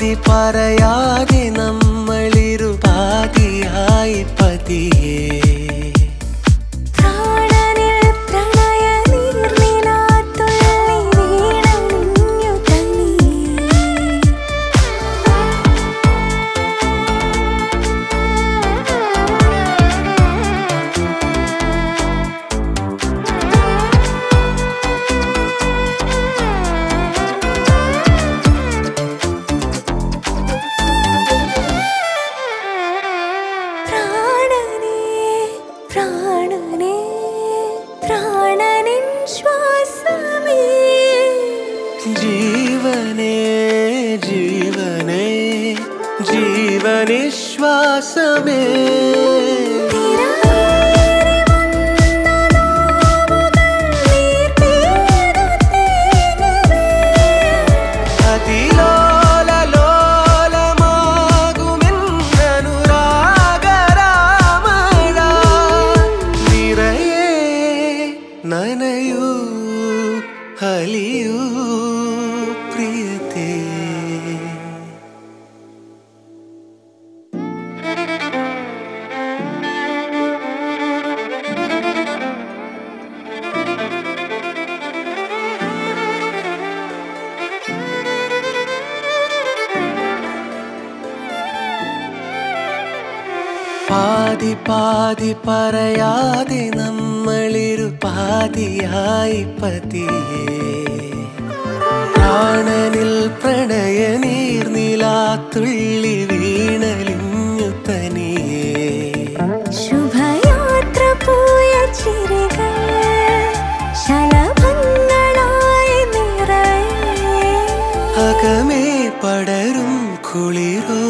പാതി പറയാതെ നമ്മളിരു പാതിയായി പതിയേ പ്രാണനിൽ പ്രണയ നീർനിലാത്തുള്ളി വീണലിഞ്ഞു തനിയേ പ്രാണനേ പ്രാണനേ പ്രാണനിൻ ശ്വാസമേ ജീവനേ ജീവനേ ജീവനിശ്വാസമേ തിരയേറി വന്ന നോവുകൾ നീർപെയ്തു തേങ്ങവേ അതിലോലലോലമാകുമെന്നനുരാഗരാമഴ നിറയെ നനയൂ ഹലിയൂ പ്രിയതേ പാതി പാതി പറയാതെ നമ്മളിരു പാതിയായി പതിയേ പ്രാണനിൽ പ്രണയ നീർനിലാത്തുള്ളി വീണലിഞ്ഞു തനിയേ ശുഭയാത്ര പോയ ചിരികൾ ശലഭങ്ങളായി നിറയെ അകമേ പടരും കുളിരോ